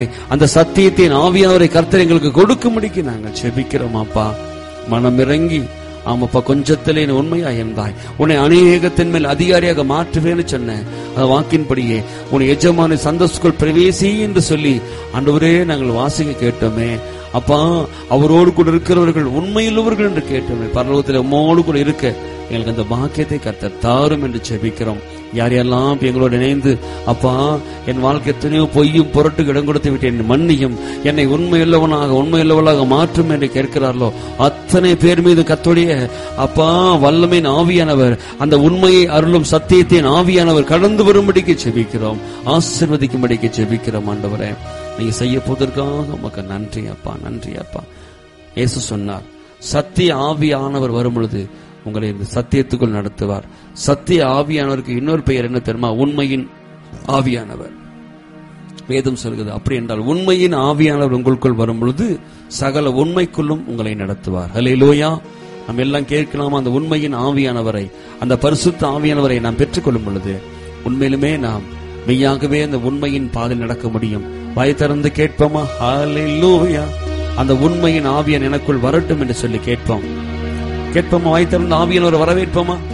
அந்த சத்தியத்தின் ஆவியானவரை கர்த்தர் எங்களுக்கு கொடுக்கும்படிக்கு நாங்கள் செபிக்கிறோம் அப்பா மனம் இறங்கி ஆமாப்பா கொஞ்சத்திலே நீ உண்மையா இருந்தாய் உன்னை அநேகத்தின் மேல் அதிகாரியாக மாற்றுவேன்னு சொன்னேன் அந்த வாக்கின்படியே உன் எஜமான சந்தோஷக்குள் பிரவேசி என்று சொல்லி ஆண்டவரே நாங்கள் வாசிக்க கேட்டோமே அப்பா அவரோடு கூட இருக்கிறவர்கள் உண்மையுள்ளவர்கள் என்று கேட்டோமே பரலோகத்தில் உம்மோடு கூட இருக்க எங்களுக்கு அந்த பாக்கியத்தை கர்த்தர் தாரும் என்று செபிக்கிறோம் யார் யாரெல்லாம் இப்ப எங்களோடு இணைந்து அப்பா என் வாழ்க்கை எத்தனையோ பொய்யும் புரட்டு இடம் கொடுத்து விட்டு என்னை மன்னியும் என்னை உண்மையுள்ளவனாக உண்மையுள்ளவளாக மாற்றும் என்று கேட்கிறார்களோ அத்தனை பேர் மீது கத்தோடைய அப்பா வல்லமையின் ஆவியானவர் அந்த உண்மையை அருளும் சத்தியத்தின் ஆவியானவர் கடந்து வரும்படிக்கு செபிக்கிறோம் ஆசிர்வதிக்கும்படிக்கு செபிக்கிறோம் ஆண்டவரே நீங்க செய்ய போவதற்காக உமக்கு நன்றி அப்பா நன்றி அப்பா இயேசு சொன்னார் சத்திய ஆவியானவர் வரும் பொழுது உங்களை இந்த சத்தியத்துக்குள் நடத்துவார் சத்திய ஆவியானவருக்கு இன்னொரு பெயர் என்ன தெரியுமா உண்மையின் ஆவியானவர் வேதம் சொல்கிறது அப்படி என்றால் உண்மையின் ஆவியானவர் உங்களுக்குள் வரும் பொழுது சகல உண்மைக்குள்ளும் உங்களை நடத்துவார் ஹலே லோயா நம்ம எல்லாம் கேட்கலாமா அந்த உண்மையின் ஆவியானவரை அந்த பரிசுத்த ஆவியானவரை நாம் பெற்றுக்கொள்ளும் பொழுது உண்மையிலுமே நாம் மெய்யாகவே அந்த உண்மையின் பாதையில் நடக்க முடியும் வாய் திறந்து கேட்போமா ஹalleluya அந்த உண்மையின் ஆவியன் எனக்குள் வரட்டும் என்று சொல்லி கேட்போம் கேட்போமா வாய் திறந்து ஆவியானவர் வரவேற்போமா